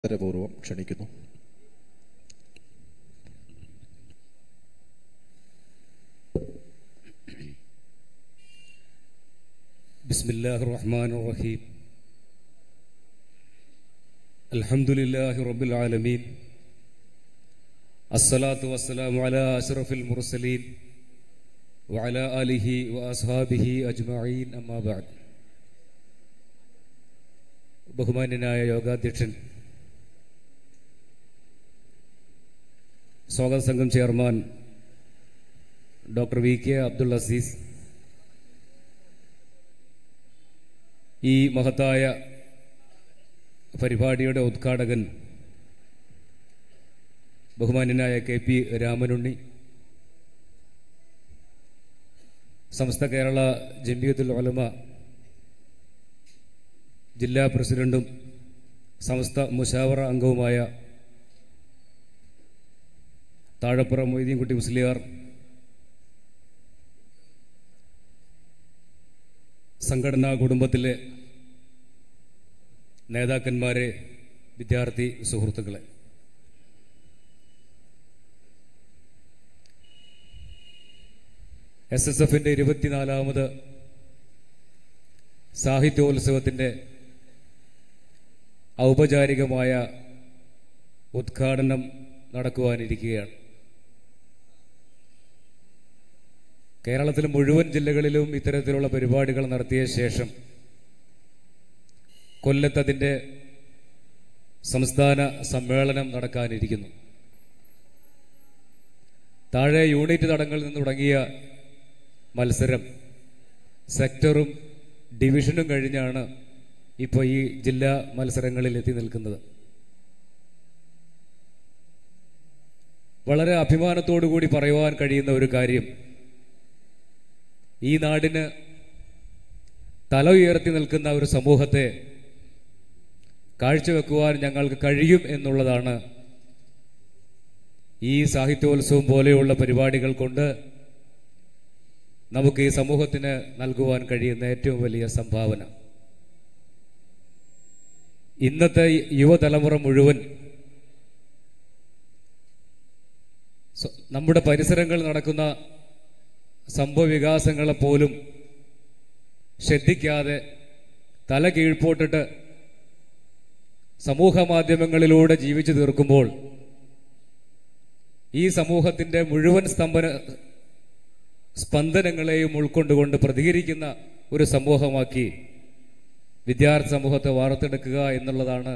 ആദരപൂർവ്വം ക്ഷണിക്കുന്നു بسم الله الرحمن الرحيم الحمد لله رب العالمين الصلاة والسلام على أشرف المرسلين وعلى آله وأصحابه أجمعين أما بعد ബഹുമാന്യനായ യോഗാധ്യക്ഷൻ സ്വാഗത സംഘം chairman doctor V K Abdul Aziz ഈ മഹത്തായ പരിപാടിയുടെ ഉദ്ഘാടകൻ ബഹുമാന്യനായ കെ പി രാമനുണ്ണി സമസ്ത കേരള ജംബിയത്തുൽ ഉലമ ജില്ലാ പ്രസിഡന്റും സമസ്ത മുഷാവറ അംഗവുമായ താഴപ്പുറ മൊയ്തീൻകുട്ടി മുസ്ലിയാർ സംഘടനാ കുടുംബത്തിലെ നേതാക്കന്മാരെ വിദ്യാർത്ഥി സുഹൃത്തുക്കളെ എസ് എസ് എഫിന്റെ ഇരുപത്തിനാലാമത് സാഹിത്യോത്സവത്തിന്റെ ഔപചാരികമായ ഉദ്ഘാടനം നടക്കുവാനിരിക്കുകയാണ് കേരളത്തിലെ മുഴുവൻ ജില്ലകളിലും ഇത്തരത്തിലുള്ള പരിപാടികൾ നടത്തിയ ശേഷം കൊല്ലത്ത് അതിൻ്റെ സംസ്ഥാന സമ്മേളനം നടക്കാനിരിക്കുന്നു താഴെ യൂണിറ്റ് തടങ്ങളിൽ നിന്ന് തുടങ്ങിയ മത്സരം സെക്ടറും ഡിവിഷനും കഴിഞ്ഞാണ് ഇപ്പോൾ ഈ ജില്ലാ മത്സരങ്ങളിൽ എത്തി നിൽക്കുന്നത് വളരെ അഭിമാനത്തോടു കൂടി പറയുവാൻ കഴിയുന്ന ഒരു കാര്യം ഈ നാടിന് തല ഉയർത്തി നിൽക്കുന്ന ഒരു സമൂഹത്തെ കാഴ്ചവെക്കുവാൻ ഞങ്ങൾക്ക് കഴിയും എന്നുള്ളതാണ് ഈ സാഹിത്യോത്സവം പോലെയുള്ള പരിപാടികൾ കൊണ്ട് നമുക്ക് ഈ സമൂഹത്തിന് നൽകുവാൻ കഴിയുന്ന ഏറ്റവും വലിയ സംഭാവന ഇന്നത്തെ യുവതലമുറ മുഴുവൻ സ്വ- നമ്മുടെ പരിസരങ്ങളിൽ നടക്കുന്ന സംഭവ വികാസങ്ങളെ പോലും ശ്രദ്ധിക്കാതെ തല കീഴ്പോട്ടിട്ട് സമൂഹ മാധ്യമങ്ങളിലൂടെ ജീവിച്ചു തീർക്കുമ്പോൾ ഈ സമൂഹത്തിന്റെ മുഴുവൻ സ്തംഭന സ്പന്ദനങ്ങളെയും ഉൾക്കൊണ്ടുകൊണ്ട് പ്രതികരിക്കുന്ന ഒരു സമൂഹമാക്കി വിദ്യാർത്ഥി സമൂഹത്തെ വാർത്തെടുക്കുക എന്നുള്ളതാണ്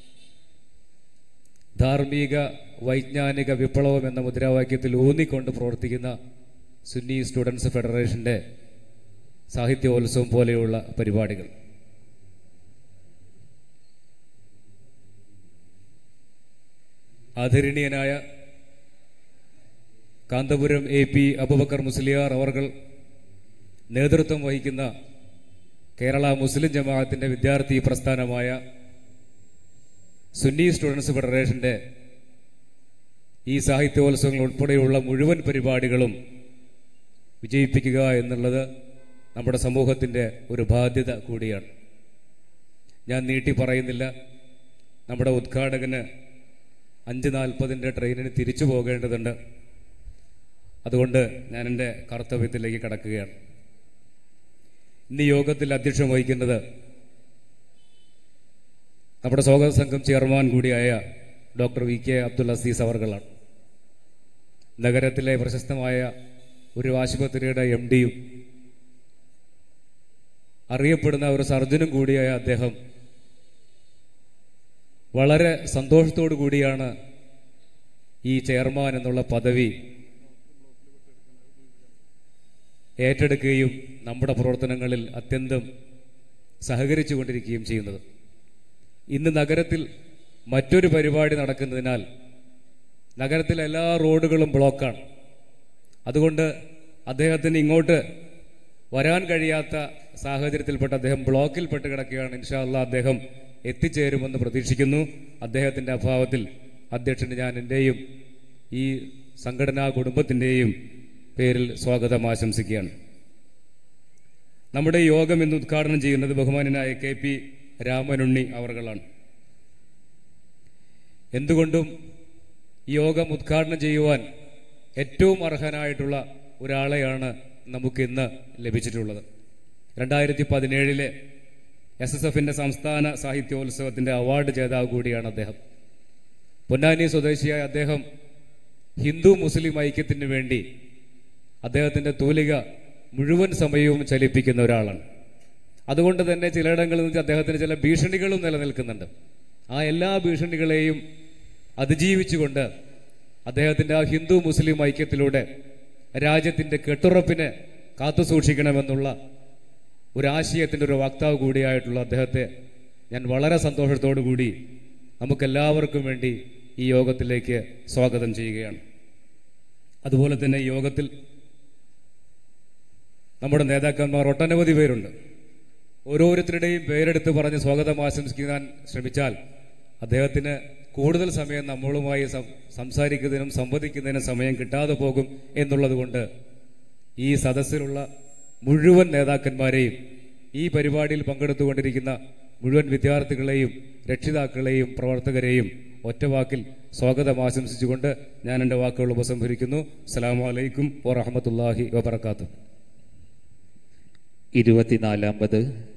ധാർമ്മിക വൈജ്ഞാനിക വിപ്ലവം എന്ന മുദ്രാവാക്യത്തിൽ ഊന്നിക്കൊണ്ട് പ്രവർത്തിക്കുന്ന സുന്നി സ്റ്റുഡൻസ് ഫെഡറേഷന്റെ സാഹിത്യോത്സവം പോലെയുള്ള പരിപാടികൾ ആദരണീയനായ കാന്തപുരം എ പി അബുബക്കർ മുസ്ലിയാർ അവർകൾ നേതൃത്വം വഹിക്കുന്ന കേരള മുസ്ലിം ജമാഅത്തിന്റെ വിദ്യാർത്ഥി പ്രസ്ഥാനമായ സുന്നി സ്റ്റുഡൻസ് ഫെഡറേഷന്റെ ഈ സാഹിത്യോത്സവങ്ങൾ ഉൾപ്പെടെയുള്ള മുഴുവൻ പരിപാടികളും വിജയിപ്പിക്കുക എന്നുള്ളത് നമ്മുടെ സമൂഹത്തിന്റെ ഒരു ബാധ്യത കൂടിയാണ് ഞാൻ നീട്ടി പറയുന്നില്ല നമ്മുടെ ഉദ്ഘാടകന് അഞ്ച് നാൽപ്പതിൻ്റെ ട്രെയിനിന് തിരിച്ചു പോകേണ്ടതുണ്ട് അതുകൊണ്ട് ഞാൻ എൻ്റെ കർത്തവ്യത്തിലേക്ക് കടക്കുകയാണ് ഇന്ന് ഈ യോഗത്തിൽ അധ്യക്ഷം വഹിക്കുന്നത് നമ്മുടെ സ്വാഗത സംഘം ചെയർമാൻ കൂടിയായ doctor V K Abdul Aziz അവർകളാണ് നഗരത്തിലെ പ്രശസ്തമായ ഒരു ആശുപത്രിയുടെ എം ഡിയും അറിയപ്പെടുന്ന ഒരു സർജനും കൂടിയായ അദ്ദേഹം വളരെ സന്തോഷത്തോടു കൂടിയാണ് ഈ ചെയർമാൻ എന്നുള്ള പദവി ഏറ്റെടുക്കുകയും നമ്മുടെ പ്രവർത്തനങ്ങളിൽ അത്യന്തം സഹകരിച്ചു കൊണ്ടിരിക്കുകയും ചെയ്യുന്നത് ഇന്ന് നഗരത്തിൽ മറ്റൊരു പരിപാടി നടക്കുന്നതിനാൽ നഗരത്തിലെ എല്ലാ റോഡുകളും ബ്ലോക്കാണ് അതുകൊണ്ട് അദ്ദേഹത്തിന് ഇങ്ങോട്ട് വരാൻ കഴിയാത്ത സാഹചര്യത്തിൽപ്പെട്ട് അദ്ദേഹം ബ്ലോക്കിൽപ്പെട്ട് കിടക്കുകയാണ് ഇൻഷാല്ല അദ്ദേഹം എത്തിച്ചേരുമെന്ന് പ്രതീക്ഷിക്കുന്നു അദ്ദേഹത്തിന്റെ അഭാവത്തിൽ അധ്യക്ഷന് ഞാൻ എൻ്റെയും ഈ സംഘടനാ കുടുംബത്തിൻ്റെയും പേരിൽ സ്വാഗതം ആശംസിക്കുകയാണ് നമ്മുടെ ഈ യോഗം ഇന്ന് ഉദ്ഘാടനം ചെയ്യുന്നത് ബഹുമാനനായ കെ പി രാമനുണ്ണി അവർകളാണ് എന്തുകൊണ്ടും ഈ യോഗം ഉദ്ഘാടനം ചെയ്യുവാൻ ഏറ്റവും അർഹനായിട്ടുള്ള ഒരാളെയാണ് നമുക്കിന്ന് ലഭിച്ചിട്ടുള്ളത് രണ്ടായിരത്തി പതിനേഴിലെ എസ് എസ് എഫിന്റെ സംസ്ഥാന സാഹിത്യോത്സവത്തിന്റെ അവാർഡ് ജേതാവ് കൂടിയാണ് അദ്ദേഹം പൊന്നാനി സ്വദേശിയായ അദ്ദേഹം ഹിന്ദു മുസ്ലിം ഐക്യത്തിന് വേണ്ടി അദ്ദേഹത്തിന്റെ തൂലിക മുഴുവൻ സമയവും ചലിപ്പിക്കുന്ന ഒരാളാണ് അതുകൊണ്ട് തന്നെ ചിലയിടങ്ങളിൽ നിന്ന് അദ്ദേഹത്തിന് ചില ഭീഷണികളും നിലനിൽക്കുന്നുണ്ട് ആ എല്ലാ ഭീഷണികളെയും അതിജീവിച്ചുകൊണ്ട് അദ്ദേഹത്തിന്റെ ആ ഹിന്ദു മുസ്ലിം ഐക്യത്തിലൂടെ രാജ്യത്തിന്റെ കെട്ടുറപ്പിനെ കാത്തു സൂക്ഷിക്കണമെന്നുള്ള ഒരു ആശയത്തിന്റെ ഒരു വക്താവ് കൂടിയായിട്ടുള്ള അദ്ദേഹത്തെ ഞാൻ വളരെ സന്തോഷത്തോടു കൂടി നമുക്കെല്ലാവർക്കും വേണ്ടി ഈ യോഗത്തിലേക്ക് സ്വാഗതം ചെയ്യുകയാണ് അതുപോലെ തന്നെ ഈ യോഗത്തിൽ നമ്മുടെ നേതാക്കന്മാർ ഒട്ടനവധി പേരുണ്ട് ഓരോരുത്തരുടെയും പേരെടുത്ത് പറഞ്ഞ് സ്വാഗതം ആശംസിക്കാൻ ശ്രമിച്ചാൽ അദ്ദേഹത്തിന് കൂടുതൽ സമയം നമ്മളുമായി സം- സംസാരിക്കുന്നതിനും സംവദിക്കുന്നതിനും സമയം കിട്ടാതെ പോകും എന്നുള്ളത് കൊണ്ട് ഈ സദസ്സിലുള്ള മുഴുവൻ നേതാക്കന്മാരെയും ഈ പരിപാടിയിൽ പങ്കെടുത്തുകൊണ്ടിരിക്കുന്ന മുഴുവൻ വിദ്യാർത്ഥികളെയും രക്ഷിതാക്കളെയും പ്രവർത്തകരെയും ഒറ്റവാക്കിൽ സ്വാഗതം ആശംസിച്ചുകൊണ്ട് ഞാൻ എൻ്റെ വാക്കുകൾ ഉപസംഹരിക്കുന്നു അസ്സലാമു അലൈക്കും വറഹമത്തല്ലാഹി വബർക്കാത്തു ഇരുപത്തിനാലാമത്